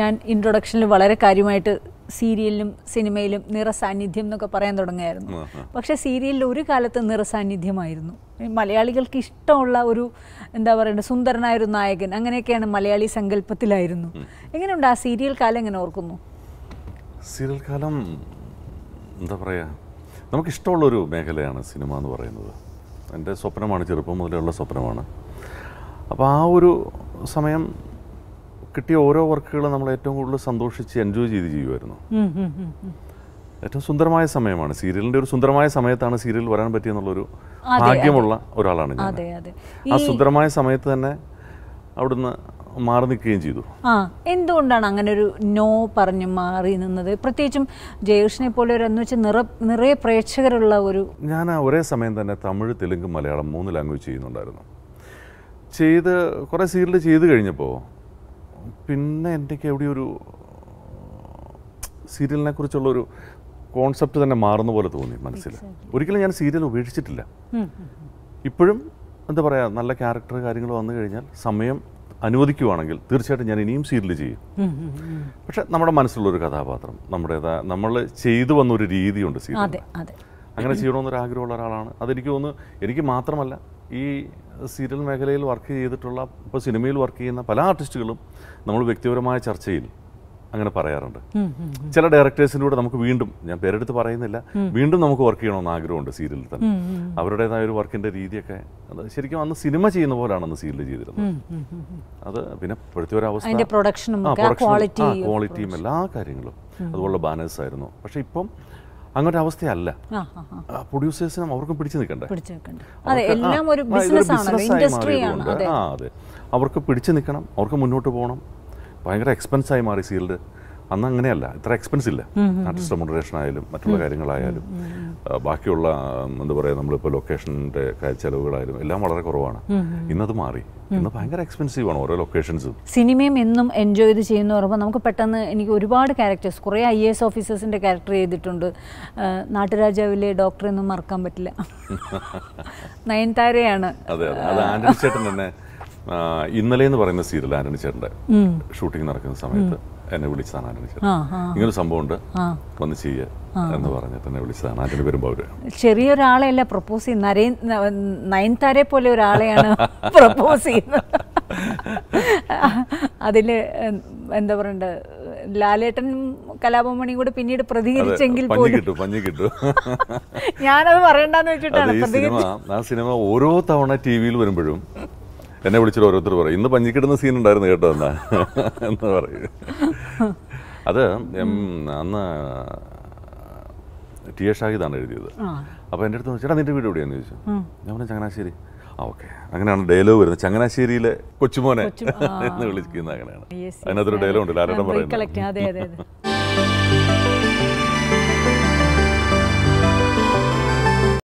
ഞാൻ ഇൻട്രൊഡക്ഷനിൽ വളരെ കാര്യമായിട്ട് സീരിയലിലും സിനിമയിലും നിറസാന്നിധ്യം എന്നൊക്കെ പറയാൻ തുടങ്ങുമായിരുന്നു പക്ഷേ സീരിയലിൽ ഒരു കാലത്ത് നിറസാന്നിധ്യമായിരുന്നു ഈ മലയാളികൾക്ക് ഇഷ്ടമുള്ള ഒരു എന്താ പറയുക സുന്ദരനായ ഒരു നായകൻ അങ്ങനെയൊക്കെയാണ് മലയാളി സങ്കല്പത്തിലായിരുന്നു എങ്ങനെയുണ്ട് ആ സീരിയൽ കാലം എങ്ങനെ ഓർക്കുന്നു സീരിയൽ കാലം എന്താ പറയുക നമുക്കിഷ്ടമുള്ളൊരു മേഖലയാണ് സിനിമ എന്ന് പറയുന്നത് എൻ്റെ സ്വപ്നമാണ് ചെറുപ്പം മുതലുള്ള സ്വപ്നമാണ് അപ്പോൾ ആ ഒരു സമയം കിട്ടിയ ഓരോ വർക്കുകളും നമ്മൾ ഏറ്റവും കൂടുതൽ സന്തോഷിച്ച് എൻജോയ് ചെയ്ത് ചെയ്യുമായിരുന്നു ഉം, ഉം, ഉം, ഉം. ഏറ്റവും സുന്ദരമായ സമയമാണ് സീരിയലിൻ്റെ ഒരു സുന്ദരമായ സമയത്താണ് സീരിയൽ വരാൻ പറ്റിയെന്നുള്ളൊരു അതെ, ഭാഗ്യമുള്ള ഒരാളാണ് ഞാൻ അതെ അതെ ആ സുന്ദരമായ സമയത്ത് തന്നെ അവിടുന്ന് മാറി നിൽക്കുകയും ചെയ്തു ആ എന്തുകൊണ്ടാണ് അങ്ങനെ ഒരു നോ പറഞ്ഞ് മാറി നിന്നത് പ്രത്യേകിച്ചും ജയകൃഷ്ണനെ പോലെ ഒരു എന്ന് വെച്ചാൽ നിറ നിറയെ പ്രേക്ഷകരുള്ള ഒരു ഞാൻ ആ ഒരേ സമയം തന്നെ തമിഴ് തെലുങ്ക് മലയാളം മൂന്ന് ലാംഗ്വേജ് ചെയ്യുന്നുണ്ടായിരുന്നു ചെയ്ത് കുറേ സീരിയൽ ചെയ്ത് കഴിഞ്ഞപ്പോൾ പിന്നെ എനിക്ക് എവിടെയോ ഒരു സീരിയലിനെ കുറിച്ചുള്ളൊരു കോൺസെപ്റ്റ് തന്നെ മാറുന്ന പോലെ തോന്നി മനസ്സിൽ ഒരിക്കലും ഞാൻ സീരിയൽ ഉപേക്ഷിച്ചിട്ടില്ല ഉം, ഉം, ഇപ്പോഴും എന്താ പറയുക നല്ല ക്യാരക്ടർ കാര്യങ്ങൾ വന്നു കഴിഞ്ഞാൽ സമയം അനുവദിക്കുവാണെങ്കിൽ തീർച്ചയായിട്ടും ഞാൻ ഇനിയും സീരിയൽ ചെയ്യും ഉം, ഉം, ഉം. പക്ഷെ നമ്മുടെ മനസ്സിലുള്ളൊരു കഥാപാത്രം നമ്മുടേതാ നമ്മൾ ചെയ്തു വന്ന ഒരു രീതിയുണ്ട് സീരിയൽ അതെ അതെ അങ്ങനെ ചെയ്യണമെന്നൊരു ആഗ്രഹമുള്ള ഒരാളാണ് അതെനിക്ക് തോന്നുന്നു എനിക്ക് മാത്രമല്ല ഈ സീരിയൽ മേഖലയിൽ വർക്ക് ചെയ്തിട്ടുള്ള ഇപ്പോൾ സിനിമയിൽ വർക്ക് ചെയ്യുന്ന പല ആർട്ടിസ്റ്റുകളും നമ്മൾ വ്യക്തിപരമായ ചർച്ചയിൽ അങ്ങനെ പറയാറുണ്ട് ഉം, ഉം, ചില ഡയറക്ടേഴ്സിൻ്റെ കൂടെ നമുക്ക് വീണ്ടും ഞാൻ പേരെടുത്ത് പറയുന്നില്ല വീണ്ടും നമുക്ക് വർക്ക് ചെയ്യണമെന്ന് ആഗ്രഹമുണ്ട് സീരിയലിൽ തന്നെ ഉം, ഉം, അവരുടേതായ ഒരു വർക്കിൻ്റെ രീതിയൊക്കെ അത് ശരിക്കും അന്ന് സിനിമ ചെയ്യുന്ന പോലെയാണ് അന്ന് സീരിയൽ ചെയ്തിരുന്നത് ഉം, ഉം, ഉം, ഉം. അത് പിന്നെ ഇപ്പോഴത്തെ ഒരു അവസ്ഥ അതിന്റെ പ്രൊഡക്ഷനും ആ, ഒക്കെ ആ production- ക്വാളിറ്റി ആ, ക്വാളിറ്റിയും എല്ലാ കാര്യങ്ങളും അതുപോലെ ബാനേഴ്സ് ആയിരുന്നു പക്ഷെ ഇപ്പം അങ്ങനെ ഒരു അവസ്ഥയല്ല ആ ആ ആ പ്രൊഡ്യൂസേഴ്സിനും അവർക്കും പിടിച്ചു നിൽക്കണ്ടേ പിടിച്ചു വെക്കണ്ട അതെ അവർക്ക് എല്ലാം ആ, ഒരു ആ, ഇതൊരു ബിസിനസ് ആണല്ലോ business ആയി ഇൻഡസ്ട്രി ആണ് മാറിയതുകൊണ്ട്, അതെ ആ അതെ അവർക്ക് പിടിച്ചു നിൽക്കണം അവർക്ക് മുന്നോട്ട് പോകണം ഭയങ്കര എക്സ്പെൻസ് ആയി മാറി സീൽഡ് അന്ന് അങ്ങനെയല്ല ഇത്ര എക്സ്പെൻസ് ഇല്ല ആർട്ടിസ്റ്റ് റെമുനറേഷൻ ആയാലും മറ്റുള്ള കാര്യങ്ങളായാലും ആ, ബാക്കിയുള്ള ആ, എന്താ പറയുക നമ്മളിപ്പോൾ ലൊക്കേഷൻ്റെ ചിലവുകളായാലും എല്ലാം വളരെ കുറവാണ് ഇന്നത് മാറി ഇന്ന് ഭയങ്കര എക്സ്പെൻസീവ് ആണ് ഓരോ ലൊക്കേഷൻസും സിനിമയും എന്നും എൻജോയ് ചെയ്ത് ചെയ്യുന്ന പറയുമ്പോൾ നമുക്ക് പെട്ടെന്ന് എനിക്ക് ഒരുപാട് ക്യാരക്ടേഴ്സ് കുറേ ഐ എ എസ് ഓഫീസേഴ്സിൻ്റെ ക്യാരക്ടർ ചെയ്തിട്ടുണ്ട് ആ, നാട്ടുരാജാവിലെ ഡോക്ടറെ ഒന്നും മറക്കാൻ പറ്റില്ല നയൻതാരയാണ് അതെ അതെ അത് ആന്റണി ചേട്ടൻ തന്നെ ആ, ഇന്നലെ എന്ന് പറയുന്ന സീരിയൽ ആന്റണി ചേട്ടൻ്റെ ഉം. ഷൂട്ടിംഗ് നടക്കുന്ന സമയത്ത് എന്നെ വിളിച്ചതാണ് ആന്റണി ചേട്ടൻ ആ ആ ഇങ്ങനൊരു സംഭവമുണ്ട് ആ വന്ന് ചെയ്യുക എന്ന് പറഞ്ഞിട്ട് എന്നെ വിളിച്ചതാണ് ആന്റണി വരുമ്പോൾ അവര് ചെറിയൊരാളെയല്ല പ്രപ്പോസ് ചെയ്യുന്നത് നരേ നയൻതാരെ പോലെ ഒരാളെയാണ് പ്രപ്പോസ് ചെയ്യുന്നത് അതിൽ എന്താ പറയണ്ട ലാലേട്ടനും കലാഭമണിയും കൂടെ പിന്നീട് പ്രതികരിച്ചെങ്കിൽ പഞ്ഞി പോലും കിട്ടും പഞ്ഞി കിട്ടും ഞാനത് പറയണ്ടെന്ന് അത് വെച്ചിട്ടാണ് ഈ സിനിമ ആ സിനിമ ഓരോ തവണ ടി വിയിൽ വരുമ്പോഴും എന്നെ വിളിച്ചിട്ട് ഓരോരുത്തർ പറയും ഇന്ന് പഞ്ഞിക്കിടുന്ന സീൻ ഉണ്ടായിരുന്നു കേട്ടോ എന്നാ എന്ന് പറയും അത് എം, അന്ന് ടി എ ഷാഹിദാണ് എഴുതിയത് ആ അപ്പോൾ എൻ്റെ അടുത്ത് ചേട്ടാ നിന്റെ വീട് എവിടെയാന്ന് ചോദിച്ചു ഞാൻ പറഞ്ഞു ചങ്ങനാശ്ശേരി ആ ഓക്കെ അങ്ങനെയാണ് ഡയലോഗ് വരുന്നത് ചങ്ങനാശ്ശേരിയിലെ കൊച്ചുമോനെ എന്ന് വിളിക്കുന്നത് അങ്ങനെയാണ് Yes, yes. അതിനകത്തൊരു ഡയലോഗ് ഉണ്ട് ലാലേട്ടൻ പറയുന്നത് റീകളക്ട് അതെ അതെ അതെ